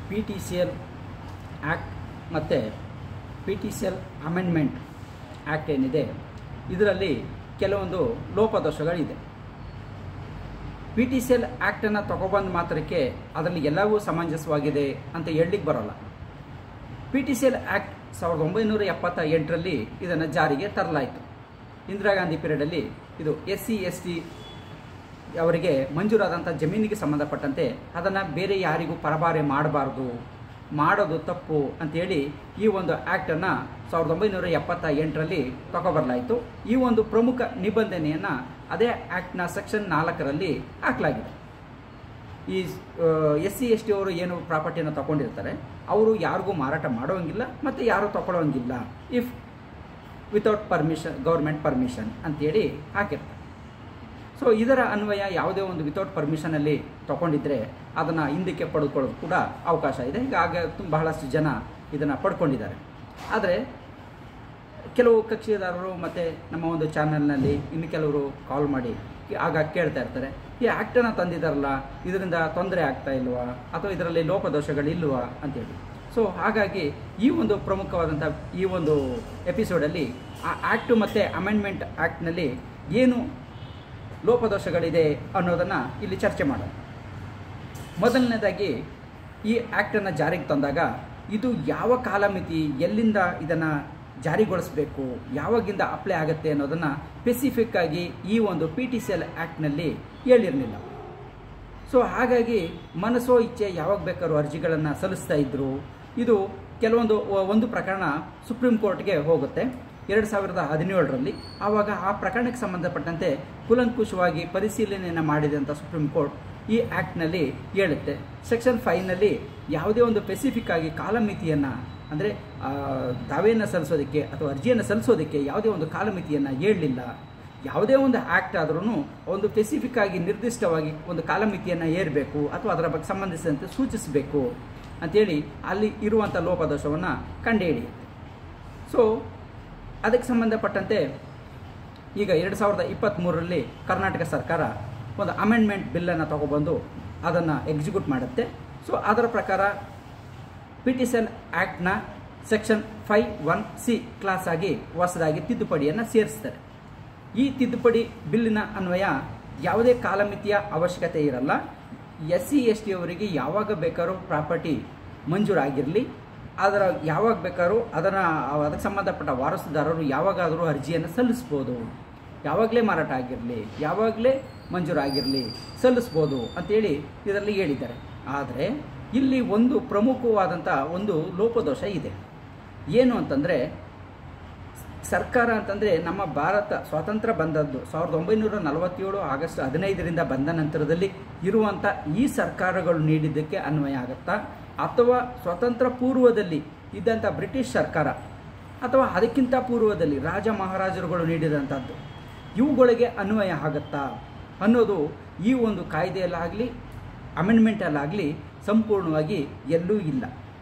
P T C L act ಮತ್ತು P T C L amendment act ಏನಿದೆ ಇದರಲ್ಲಿ ಕೆಲವೊಂದು ಲೋಪದೋಷಗಳಿದೆ ಪಿ ಟಿ ಸಿ ಎಲ್ ಆ್ಯಕ್ಟನ್ನು ತಗೊಬಂದ ಮಾತ್ರಕ್ಕೆ ಅದರಲ್ಲಿ ಎಲ್ಲವೂ ಸಮಂಜಸವಾಗಿದೆ ಅಂತ ಹೇಳಲಿಕ್ಕೆ ಬರೋಲ್ಲ P T C L act ಸಾವಿರದ ಒಂಬೈನೂರ ಎಪ್ಪತ್ತ ಎಂಟರಲ್ಲಿ ಇದನ್ನು ಜಾರಿಗೆ ತರಲಾಯಿತು ಇಂದಿರಾ ಗಾಂಧಿ ಪೀರಿಯಡಲ್ಲಿ ಇದು ಎಸ್ ಸಿ ಎಸ್ ಟಿ ಅವರಿಗೆ ಮಂಜೂರಾದಂಥ ಜಮೀನಿಗೆ ಸಂಬಂಧಪಟ್ಟಂತೆ ಅದನ್ನು ಬೇರೆ ಯಾರಿಗೂ ಪರಭಾರೆ ಮಾಡಬಾರ್ದು ಮಾಡೋದು ತಪ್ಪು ಅಂತೇಳಿ ಈ ಒಂದು ಆ್ಯಕ್ಟನ್ನು ಸಾವಿರದ ಒಂಬೈನೂರ ಎಪ್ಪತ್ತ ಎಂಟರಲ್ಲಿ ತಗೊಬರಲಾಯಿತು ಈ ಒಂದು ಪ್ರಮುಖ ನಿಬಂಧನೆಯನ್ನು ಅದೇ ಆ್ಯಕ್ಟ್ನ ಸೆಕ್ಷನ್ ನಾಲ್ಕರಲ್ಲಿ ಹಾಕಲಾಗಿದೆ ಈ ಎಸ್ ಸಿ ಎಸ್ ಟಿ ಅವರು ಏನು ಪ್ರಾಪರ್ಟಿಯನ್ನು ತಗೊಂಡಿರ್ತಾರೆ ಅವರು ಯಾರಿಗೂ ಮಾರಾಟ ಮಾಡೋಂಗಿಲ್ಲ ಮತ್ತು ಯಾರೂ ತಗೊಳ್ಳೋಂಗಿಲ್ಲ if without permission government permission ಅಂತೇಳಿ ಹಾಕಿರ್ತಾರೆ ಸೊ ಇದರ ಅನ್ವಯ ಯಾವುದೇ ಒಂದು ವಿತೌಟ್ ಪರ್ಮಿಷನಲ್ಲಿ ತಗೊಂಡಿದ್ರೆ ಅದನ್ನು ಹಿಂದಕ್ಕೆ ಪಡೆದುಕೊಳ್ಳೋದು ಕೂಡ ಅವಕಾಶ ಇದೆ ಹೀಗಾಗಿ ತುಂಬ ಬಹಳಷ್ಟು ಜನ ಇದನ್ನು ಪಡ್ಕೊಂಡಿದ್ದಾರೆ ಆದರೆ ಕೆಲವು ಕಕ್ಷಿದಾರರು ಮತ್ತು ನಮ್ಮ ಒಂದು ಚಾನಲ್ನಲ್ಲಿ ಇನ್ನು ಕೆಲವರು ಕಾಲ್ ಮಾಡಿ ಆಗ ಕೇಳ್ತಾ ಇರ್ತಾರೆ ಈ ಆ್ಯಕ್ಟನ್ನು ತಂದಿದ್ದಾರಲ್ಲ ಇದರಿಂದ ತೊಂದರೆ ಆಗ್ತಾ ಇಲ್ವಾ ಅಥವಾ ಇದರಲ್ಲಿ ಲೋಪದೋಷಗಳಿಲ್ವಾ ಅಂತೇಳಿ ಸೊ ಹಾಗಾಗಿ ಈ ಒಂದು ಪ್ರಮುಖವಾದಂಥ ಈ ಒಂದು ಎಪಿಸೋಡಲ್ಲಿ ಆ ಆ್ಯಕ್ಟು ಮತ್ತು ಅಮೆಂಡ್ಮೆಂಟ್ ಆ್ಯಕ್ಟ್ನಲ್ಲಿ ಏನು ಲೋಪದೋಷಗಳಿದೆ ಅನ್ನೋದನ್ನು ಇಲ್ಲಿ ಚರ್ಚೆ ಮಾಡೋಣ ಮೊದಲನೇದಾಗಿ ಈ ಆ್ಯಕ್ಟನ್ನು ಜಾರಿಗೆ ತಂದಾಗ ಇದು ಯಾವ ಕಾಲಮಿತಿ ಎಲ್ಲಿಂದ ಇದನ್ನು ಜಾರಿಗೊಳಿಸಬೇಕು ಯಾವಾಗಿಂದ ಅಪ್ಲೈ ಆಗುತ್ತೆ ಅನ್ನೋದನ್ನು ಸ್ಪೆಸಿಫಿಕ್ ಆಗಿ ಈ ಒಂದು ಪಿ ಟಿ ಸಿ ಎಲ್ ಆ್ಯಕ್ಟ್ನಲ್ಲಿ ಹೇಳಿರಲಿಲ್ಲ ಸೊ ಹಾಗಾಗಿ ಮನಸ್ಸೋ ಇಚ್ಛೆ ಯಾವಾಗ ಬೇಕಾದ್ರೂ ಅರ್ಜಿಗಳನ್ನು ಸಲ್ಲಿಸ್ತಾ ಇದ್ದರು ಇದು ಕೆಲವೊಂದು ಒಂದು ಪ್ರಕರಣ ಸುಪ್ರೀಂ ಕೋರ್ಟ್ಗೆ ಹೋಗುತ್ತೆ ಎರಡು ಸಾವಿರದ ಹದಿನೇಳರಲ್ಲಿ ಆವಾಗ ಆ ಪ್ರಕರಣಕ್ಕೆ ಸಂಬಂಧಪಟ್ಟಂತೆ ಕೂಲಂಕುಷವಾಗಿ ಪರಿಶೀಲನೆಯನ್ನು ಮಾಡಿದೆ ಅಂತ ಸುಪ್ರೀಂ ಕೋರ್ಟ್ ಈ ಆ್ಯಕ್ಟ್ನಲ್ಲಿ ಹೇಳುತ್ತೆ ಸೆಕ್ಷನ್ ಫೈವ್ನಲ್ಲಿ ಯಾವುದೇ ಒಂದು ಸ್ಪೆಸಿಫಿಕ್ ಆಗಿ ಕಾಲಮಿತಿಯನ್ನು ಅಂದರೆ ದಾವೆಯನ್ನು ಸಲ್ಲಿಸೋದಕ್ಕೆ ಅಥವಾ ಅರ್ಜಿಯನ್ನು ಸಲ್ಲಿಸೋದಕ್ಕೆ ಯಾವುದೇ ಒಂದು ಕಾಲಮಿತಿಯನ್ನು ಹೇಳಲಿಲ್ಲ ಯಾವುದೇ ಒಂದು ಆ್ಯಕ್ಟ್ ಆದ್ರೂ ಒಂದು ಸ್ಪೆಸಿಫಿಕ್ ಆಗಿ ನಿರ್ದಿಷ್ಟವಾಗಿ ಒಂದು ಕಾಲಮಿತಿಯನ್ನು ಏರಬೇಕು ಅಥವಾ ಅದರ ಬಗ್ಗೆ ಸಂಬಂಧಿಸಿದಂತೆ ಸೂಚಿಸಬೇಕು ಅಂಥೇಳಿ ಅಲ್ಲಿ ಇರುವಂಥ ಲೋಪದೋಷವನ್ನು ಕಂಡುಹಿಡಿಯುತ್ತೆ ಸೊ ಅದಕ್ಕೆ ಸಂಬಂಧಪಟ್ಟಂತೆ ಈಗ ಎರಡು ಸಾವಿರದ ಇಪ್ಪತ್ತ್ಮೂರರಲ್ಲಿ ಕರ್ನಾಟಕ ಸರ್ಕಾರ ಒಂದು ಅಮೆಂಡ್ಮೆಂಟ್ ಬಿಲ್ಲನ್ನು ತಗೊಬಂದು ಅದನ್ನು ಎಕ್ಸಿಕ್ಯೂಟ್ ಮಾಡುತ್ತೆ ಸೊ ಅದರ ಪ್ರಕಾರ ಪಿ ಟಿ ಸಿ ಎಲ್ ಆ್ಯಕ್ಟ್ನ section five one C clause ಆಗಿ ಹೊಸದಾಗಿ ತಿದ್ದುಪಡಿಯನ್ನು ಸೇರಿಸ್ತಾರೆ ಈ ತಿದ್ದುಪಡಿ ಬಿಲ್ಲಿನ ಅನ್ವಯ ಯಾವುದೇ ಕಾಲಮಿತಿಯ ಅವಶ್ಯಕತೆ ಇರಲ್ಲ ಎಸ್ ಸಿ ಎಸ್ ಟಿ ಅವರಿಗೆ ಯಾವಾಗ ಬೇಕಾದ್ರೂ ಪ್ರಾಪರ್ಟಿ ಮಂಜೂರಾಗಿರಲಿ ಅದರ ಯಾವಾಗ ಬೇಕಾದ್ರೂ ಅದನ್ನು ಅದಕ್ಕೆ ಸಂಬಂಧಪಟ್ಟ ವಾರಸುದಾರರು ಯಾವಾಗಾದರೂ ಅರ್ಜಿಯನ್ನು ಸಲ್ಲಿಸ್ಬೋದು ಯಾವಾಗಲೇ ಮಾರಾಟ ಆಗಿರಲಿ ಯಾವಾಗಲೇ ಮಂಜೂರಾಗಿರಲಿ ಸಲ್ಲಿಸ್ಬೋದು ಅಂತೇಳಿ ಇದರಲ್ಲಿ ಹೇಳಿದ್ದಾರೆ ಆದರೆ ಇಲ್ಲಿ ಒಂದು ಪ್ರಮುಖವಾದಂಥ ಒಂದು ಲೋಪದೋಷ ಇದೆ ಏನು ಅಂತಂದರೆ ಸರ್ಕಾರ ಅಂತಂದರೆ ನಮ್ಮ ಭಾರತ ಸ್ವಾತಂತ್ರ್ಯ ಬಂದದ್ದು ಸಾವಿರದ ಒಂಬೈನೂರ ನಲವತ್ತೇಳು ಆಗಸ್ಟ್ ಹದಿನೈದರಿಂದ ಬಂದ ನಂತರದಲ್ಲಿ ಇರುವಂಥ ಈ ಸರ್ಕಾರಗಳು ನೀಡಿದ್ದಕ್ಕೆ ಅನ್ವಯ ಆಗುತ್ತಾ ಅಥವಾ ಸ್ವತಂತ್ರ ಪೂರ್ವದಲ್ಲಿ ಇದ್ದಂಥ ಬ್ರಿಟಿಷ್ ಸರ್ಕಾರ ಅಥವಾ ಅದಕ್ಕಿಂತ ಪೂರ್ವದಲ್ಲಿ ರಾಜ ಮಹಾರಾಜರುಗಳು ನೀಡಿದಂಥದ್ದು ಇವುಗಳಿಗೆ ಅನ್ವಯ ಆಗುತ್ತಾ ಅನ್ನೋದು ಈ ಒಂದು ಕಾಯ್ದೆಯಲ್ಲಾಗಲಿ ಅಮೆಂಡ್ಮೆಂಟಲ್ಲಾಗಲಿ ಸಂಪೂರ್ಣವಾಗಿ ಎಲ್ಲೂ ಇಲ್ಲ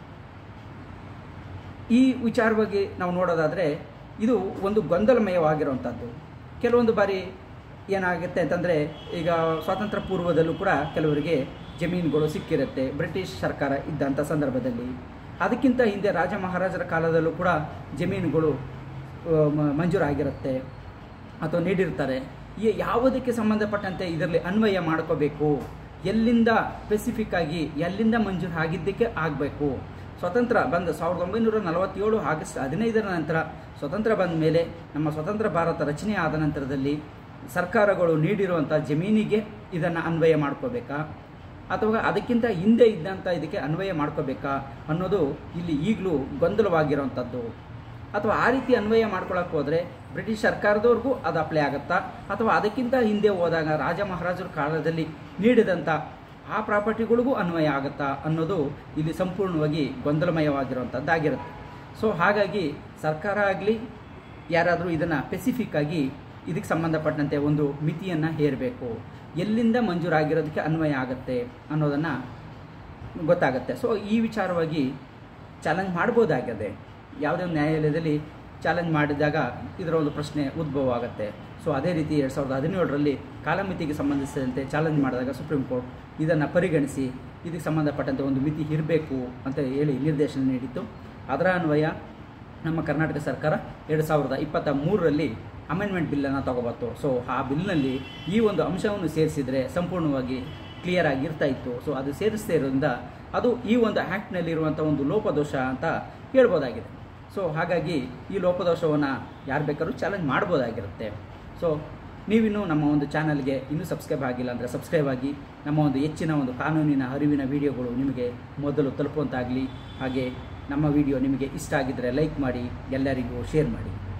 ಈ ವಿಚಾರವಾಗಿ ನಾವು ನೋಡೋದಾದರೆ ಇದು ಒಂದು ಗೊಂದಲಮಯವಾಗಿರುವಂಥದ್ದು ಕೆಲವೊಂದು ಬಾರಿ ಏನಾಗುತ್ತೆ ಅಂತಂದರೆ ಈಗ ಸ್ವಾತಂತ್ರ್ಯ ಪೂರ್ವದಲ್ಲೂ ಕೂಡ ಕೆಲವರಿಗೆ ಜಮೀನುಗಳು ಸಿಕ್ಕಿರುತ್ತೆ ಬ್ರಿಟಿಷ್ ಸರ್ಕಾರ ಇದ್ದಂಥ ಸಂದರ್ಭದಲ್ಲಿ ಅದಕ್ಕಿಂತ ಹಿಂದೆ ರಾಜ ಮಹಾರಾಜರ ಕಾಲದಲ್ಲೂ ಕೂಡ ಜಮೀನುಗಳು ಮಂಜೂರಾಗಿರುತ್ತೆ ಅಥವಾ ನೀಡಿರ್ತಾರೆ ಈ ಯಾವುದಕ್ಕೆ ಸಂಬಂಧಪಟ್ಟಂತೆ ಇದರಲ್ಲಿ ಅನ್ವಯ ಮಾಡ್ಕೋಬೇಕು ಎಲ್ಲಿಂದ ಸ್ಪೆಸಿಫಿಕ್ ಆಗಿ ಎಲ್ಲಿಂದ ಮಂಜೂರು ಆಗಿದ್ದಕ್ಕೆ ಆಗಬೇಕು ಸ್ವತಂತ್ರ ಬಂದ ಸಾವಿರದ ಒಂಬೈನೂರ ನಲವತ್ತೇಳು ಆಗಸ್ಟ್ ಹದಿನೈದರ ನಂತರ ಸ್ವತಂತ್ರ ಬಂದ ಮೇಲೆ ನಮ್ಮ ಸ್ವತಂತ್ರ ಭಾರತ ರಚನೆ ಆದ ನಂತರದಲ್ಲಿ ಸರ್ಕಾರಗಳು ನೀಡಿರುವಂಥ ಜಮೀನಿಗೆ ಇದನ್ನು ಅನ್ವಯ ಮಾಡ್ಕೋಬೇಕಾ ಅಥವಾ ಅದಕ್ಕಿಂತ ಹಿಂದೆ ಇದ್ದಂಥ ಇದಕ್ಕೆ ಅನ್ವಯ ಮಾಡ್ಕೋಬೇಕಾ ಅನ್ನೋದು ಇಲ್ಲಿ ಈಗಲೂ ಗೊಂದಲವಾಗಿರೋವಂಥದ್ದು ಅಥವಾ ಆ ರೀತಿ ಅನ್ವಯ ಮಾಡ್ಕೊಳಕ್ಕೆ ಹೋದರೆ ಬ್ರಿಟಿಷ್ ಸರ್ಕಾರದವ್ರಿಗೂ ಅದು ಅಪ್ಲೈ ಆಗುತ್ತಾ ಅಥವಾ ಅದಕ್ಕಿಂತ ಹಿಂದೆ ಹೋದಾಗ ರಾಜ ಮಹಾರಾಜರ ಕಾಲದಲ್ಲಿ ನೀಡಿದಂಥ ಆ ಪ್ರಾಪರ್ಟಿಗಳಿಗೂ ಅನ್ವಯ ಆಗುತ್ತಾ ಅನ್ನೋದು ಇಲ್ಲಿ ಸಂಪೂರ್ಣವಾಗಿ ಗೊಂದಲಮಯವಾಗಿರುವಂಥದ್ದಾಗಿರುತ್ತೆ ಸೊ ಹಾಗಾಗಿ ಸರ್ಕಾರ ಆಗಲಿ ಯಾರಾದರೂ ಇದನ್ನು ಸ್ಪೆಸಿಫಿಕ್ ಆಗಿ ಇದಕ್ಕೆ ಸಂಬಂಧಪಟ್ಟಂತೆ ಒಂದು ಮಿತಿಯನ್ನು ಹೇರಬೇಕು ಎಲ್ಲಿಂದ ಮಂಜೂರಾಗಿರೋದಕ್ಕೆ ಅನ್ವಯ ಆಗುತ್ತೆ ಅನ್ನೋದನ್ನು ಗೊತ್ತಾಗುತ್ತೆ ಸೊ ಈ ವಿಚಾರವಾಗಿ ಚಾಲೆಂಜ್ ಮಾಡ್ಬೋದಾಗಿದೆ ಯಾವುದೇ ಒಂದು ನ್ಯಾಯಾಲಯದಲ್ಲಿ ಚಾಲೆಂಜ್ ಮಾಡಿದಾಗ ಇದರ ಒಂದು ಪ್ರಶ್ನೆ ಉದ್ಭವ ಆಗುತ್ತೆ ಸೊ ಅದೇ ರೀತಿ ಎರಡು ಸಾವಿರದ ಹದಿನೇಳರಲ್ಲಿ ಕಾಲಮಿತಿಗೆ ಸಂಬಂಧಿಸಿದಂತೆ ಚಾಲೆಂಜ್ ಮಾಡಿದಾಗ ಸುಪ್ರೀಂ ಕೋರ್ಟ್ ಇದನ್ನು ಪರಿಗಣಿಸಿ ಇದಕ್ಕೆ ಸಂಬಂಧಪಟ್ಟಂತೆ ಒಂದು ಮಿತಿ ಇರಬೇಕು ಅಂತ ಹೇಳಿ ನಿರ್ದೇಶನ ನೀಡಿತ್ತು ಅದರ ಅನ್ವಯ ನಮ್ಮ ಕರ್ನಾಟಕ ಸರ್ಕಾರ ಎರಡು ಸಾವಿರದ ಇಪ್ಪತ್ತ ಮೂರರಲ್ಲಿ ಅಮೆಂಡ್ಮೆಂಟ್ ಬಿಲ್ಲನ್ನು ತಗೋಬತ್ತು ಸೊ ಆ ಬಿಲ್ನಲ್ಲಿ ಈ ಒಂದು ಅಂಶವನ್ನು ಸೇರಿಸಿದರೆ ಸಂಪೂರ್ಣವಾಗಿ ಕ್ಲಿಯರ್ ಆಗಿರ್ತಾ ಇತ್ತು ಸೊ ಅದು ಸೇರಿಸದೇ ಇರೋದ್ರಿಂದ ಅದು ಈ ಒಂದು ಆ್ಯಕ್ಟ್ನಲ್ಲಿರುವಂಥ ಒಂದು ಲೋಪದೋಷ ಅಂತ ಹೇಳ್ಬೋದಾಗಿದೆ ಸೊ ಹಾಗಾಗಿ ಈ ಲೋಪದೋಷವನ್ನು ಯಾರು ಬೇಕಾದ್ರೂ ಚಾಲೆಂಜ್ ಮಾಡ್ಬೋದಾಗಿರುತ್ತೆ ಸೊ ನೀವಿನ್ನೂ ನಮ್ಮ ಒಂದು ಚಾನಲ್ಗೆ ಇನ್ನೂ ಸಬ್ಸ್ಕ್ರೈಬ್ ಆಗಿಲ್ಲ ಅಂದರೆ ಸಬ್ಸ್ಕ್ರೈಬ್ ಆಗಿ ನಮ್ಮ ಒಂದು ಹೆಚ್ಚಿನ ಒಂದು ಕಾನೂನಿನ ಅರಿವಿನ ವಿಡಿಯೋಗಳು ನಿಮಗೆ ಮೊದಲು ತಲುಪುವಂತಾಗಲಿ ಹಾಗೆ ನಮ್ಮ ವಿಡಿಯೋ ನಿಮಗೆ ಇಷ್ಟ ಆಗಿದ್ದರೆ ಲೈಕ್ ಮಾಡಿ ಎಲ್ಲರಿಗೂ ಶೇರ್ ಮಾಡಿ